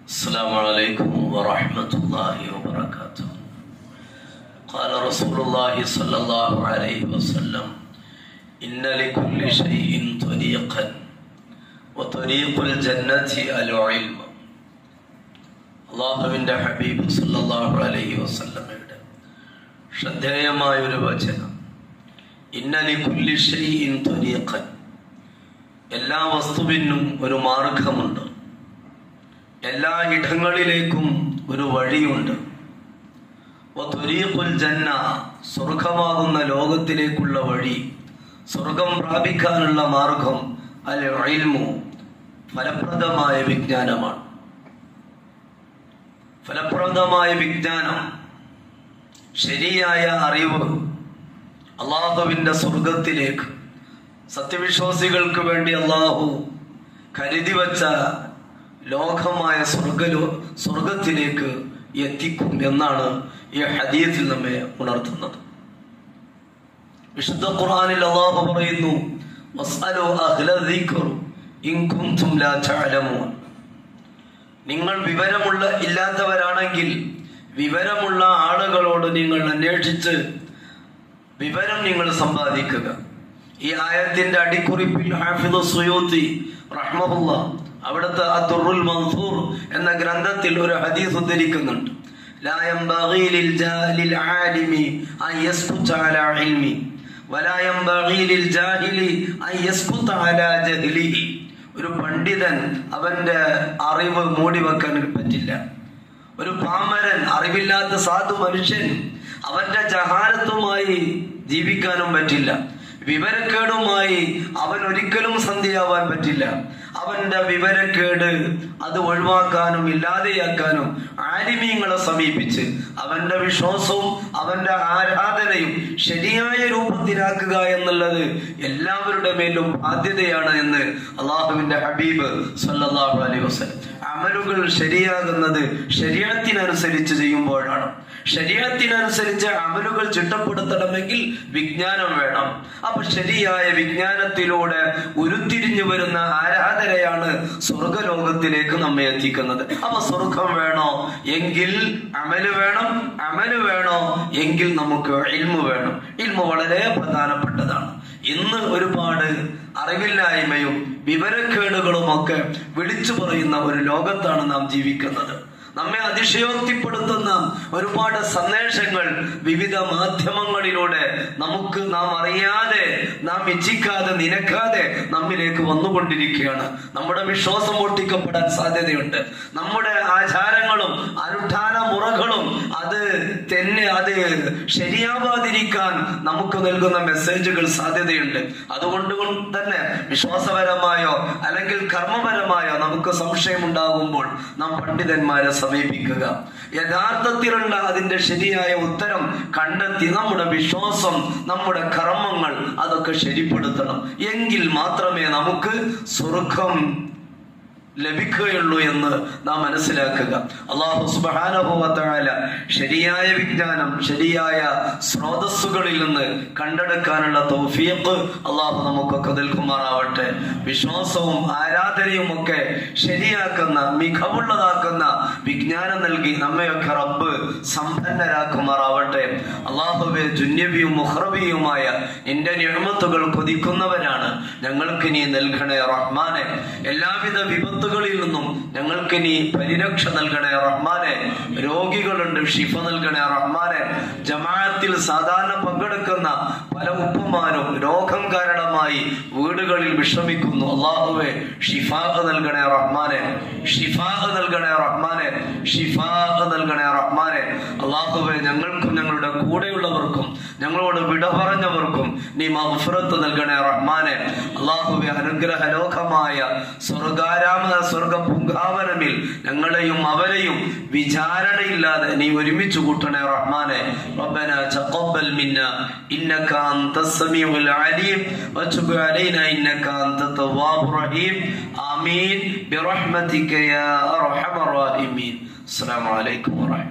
السلام عليكم ورحمة الله وبركاته قال رسول الله صلى الله عليه وسلم إن لكل شيء طريقا وطريق الجنة العلم അള്ളാഹുവിൻ്റെ ഹബീബ് സല്ലല്ലാഹു അലൈഹി വസല്ലമയുടെ ശ്രദ്ധേയമായ ഒരു വചനം ഇന്നലി കുല്ലി ഷൈഇൻ ത്വരീഖൻ എല്ലാ വസ്തുവിനും ഒരു മാർഗമുണ്ട് എല്ലാ ഇടങ്ങളിലേക്കും ഒരു വഴിയുണ്ട് വത്വരീഖുൽ ജന്ന സ്വർഗമാകുന്ന ലോകത്തിലേക്കുള്ള വഴി സ്വർഗം പ്രാപിക്കാനുള്ള മാർഗം അൽ ഇൽമു ഫലപ്രദമായ വിജ്ഞാനമാണ് ഫലപ്രദമായ വിജ്ഞാനം ശരിയായ അറിവ് അള്ളാഹുവിൻ്റെ സ്വർഗത്തിലേക്ക് സത്യവിശ്വാസികൾക്ക് വേണ്ടി അള്ളാഹു കരുതി വച്ച ലോകമായ സ്വർഗലോ സ്വർഗത്തിലേക്ക് എത്തിക്കും എന്നാണ് ഈ ഹദീത്തിൽ നമ്മെ ഉണർത്തുന്നത് വിശുദ്ധ ഖുർആനിൽ അള്ളാഹു പറയുന്നു വസ്അലു അഹ്ല ദിക്ർ ഇൻ കുൻതും ലാ തഅലമൂൻ നിങ്ങൾ വിവരമുള്ള ഇല്ലാത്തവരാണെങ്കിൽ വിവരമുള്ള ആളുകളോട് നിങ്ങൾ അന്വേഷിച്ച് വിവരം നിങ്ങൾ സമ്പാദിക്കുക ഈ ആയത്തിന്റെ അടിക്കുറിപ്പിൽ ഹാഫിദ് സുയൂത്തി റഹ്മഹുല്ല അവിടുത്തെ അത്തുറുൽ മൻസൂർ എന്ന ഗ്രന്ഥത്തിൽ ഒരു ഹദീസ് ഉദ്ധരിക്കുന്നുണ്ട് لا ينبغي للجاهل العالم أن يسكت على علمي ولا ينبغي للجاهل أن يسكت على جهله ഒരു പണ്ഡിതൻ അവന്റെ അറിവ് മൂടി വെക്കാൻ പറ്റില്ല ഒരു പാമരൻ അറിവില്ലാത്ത സാധു മനുഷ്യൻ അവന്റെ ജഹാരത്തുമായി ജീവിക്കാനും പറ്റില്ല വിവരക്കേടുമായി അവൻ ഒരിക്കലും സന്ധിയാവാൻ പറ്റില്ല അവന്റെ വിവരക്കേട് അത് ഒഴിവാക്കാനും ഇല്ലാതെയാക്കാനും ആലിമീങ്ങളെ സമീപിച്ച് അവന്റെ വിശ്വാസവും അവന്റെ ആരാധനയും ശരിയായ രൂപത്തിലാക്കുക എന്നുള്ളത് എല്ലാവരുടെ മേലും ബാധ്യതയാണ് എന്ന് അള്ളാഹുവിന്റെ ഹബീബ് സല്ലല്ലാഹു അലൈഹി വസല്ലം അമലുകൾ ശരിയാകുന്നത് ശരീരത്തിനനുസരിച്ച് ചെയ്യുമ്പോഴാണ് ശരീരത്തിനനുസരിച്ച് അമലുകൾ ചിട്ടപ്പെടുത്തണമെങ്കിൽ വിജ്ഞാനം വേണം അപ്പൊ ശരിയായ വിജ്ഞാനത്തിലൂടെ ഉരുത്തിരിഞ്ഞു വരുന്ന ആരാധനയാണ് സ്വർഗലോകത്തിലേക്ക് നമ്മെ എത്തിക്കുന്നത് അപ്പൊ സ്വർഗം വേണോ എങ്കിൽ അമല് വേണം അമല് വേണോ എങ്കിൽ നമുക്ക് ഇൽമു വേണം ഇൽമു വളരെ പ്രധാനപ്പെട്ടതാണ് ഇന്ന് ഒരുപാട് അറിവില്ലായ്മയും വിവരക്കേടുകളും ഒക്കെ വിളിച്ചു പറയുന്ന ഒരു ലോകത്താണ് നാം ജീവിക്കുന്നത് നമ്മെ അതിശയോക്തിപ്പെടുത്തുന്ന ഒരുപാട് സന്ദേശങ്ങൾ വിവിധ മാധ്യമങ്ങളിലൂടെ നമുക്ക് നാം അറിയാതെ നാം ഇച്ഛിക്കാതെ നിനക്കാതെ നമ്മിലേക്ക് വന്നുകൊണ്ടിരിക്കുകയാണ് നമ്മുടെ വിശ്വാസം പൊട്ടിക്കപ്പെടാൻ സാധ്യതയുണ്ട് നമ്മുടെ ആചാരങ്ങളും അനുഷ്ഠാന മുറകളും അത് തന്നെ അത് ശരിയാവാതിരിക്കാൻ നമുക്ക് നൽകുന്ന മെസ്സേജുകൾ സാധ്യതയുണ്ട് അതുകൊണ്ട് തന്നെ വിശ്വാസപരമായോ അല്ലെങ്കിൽ കർമ്മപരമായോ നമുക്ക് സംശയം ഉണ്ടാകുമ്പോൾ നാം പണ്ഡിതന്മാരെ സമീപിക്കുക യഥാർത്ഥത്തിലുള്ള അതിന്റെ ശരിയായ ഉത്തരം കണ്ടെത്തി നമ്മുടെ വിശ്വാസം നമ്മുടെ കർമ്മങ്ങൾ അതൊക്കെ ശരിപ്പെടുത്തണം എങ്കിൽ മാത്രമേ നമുക്ക് സ്വർഗം ലഭിക്കുകയുള്ളൂ എന്ന് നാം മനസ്സിലാക്കുക അള്ളാഹു സുബാനുഭവത്തായ ശരിയായ വിജ്ഞാനം ശരിയായ സ്രോതസ്സുകളിൽ നിന്ന് കണ്ടെടുക്കാനുള്ള തൗഫീഖ് അള്ളാഹു നമുക്കൊക്കെ നൽകുമാറാവട്ടെ വിശ്വാസവും ആരാധനയും ഒക്കെ ശരിയാക്കുന്ന മികവുള്ളതാക്കുന്ന വിജ്ഞാനം നൽകി നമ്മയൊക്കെ റബ്ബ് സമ്പന്നരാക്കുമാറാവട്ടെ അള്ളാഹുവെ ജുന്യവിയും മുഹ്റബിയുമായ എന്റെ നിയമത്തുകൾ കൊതിക്കുന്നവരാണ് ഞങ്ങൾക്ക് നീ നൽകണേ റഹ്മാനെ എല്ലാവിധ വിപത്ത് വിപത്തുകളിൽ നിന്നും ഞങ്ങൾക്ക് നീ പരിരക്ഷ നൽകണേ റഹ്മാനെ രോഗികളുണ്ട് ഷിഫ നൽകണേ റഹ്മാനെ ജമാഅത്തിൽ സാധാരണ പങ്കെടുക്കുന്ന പല ഉപ്പമാരും രോഗം കാരണമായി വീടുകളിൽ വിശ്രമിക്കുന്നു അള്ളാഹുവെ ഷിഫാഹ് നൽകണേ റഹ്മാനെ ഷിഫാഹ് നൽകണേ റഹ്മാനെ ഷിഫാഹ് നൽകണേ റഹ്മാനെ അള്ളാഹുവെ ഞങ്ങൾക്കും ഞങ്ങളുടെ കൂടെയുള്ളവർക്കും ഞങ്ങളോട് വിട പറഞ്ഞവർക്കും നീ മഹഫറത്ത് നൽകണേ റഹ്മാനെ അള്ളാഹുവെ അനുഗ്രഹലോകമായ സ്വർഗാരാമ സ്വർഗ പൂങ്കാവനമിൽ ഞങ്ങളെയും അവരെയും വിചാരണയില്ലാതെ നീ ഒരുമിച്ച് കൂട്ടണേ റഹ്മാനെ ربنا تقبل منا انك انت السميع العليم وتب علينا انك انت التواب الرحيم امين برحمتك يا ارحم الراحمين السلام عليكم ورحمه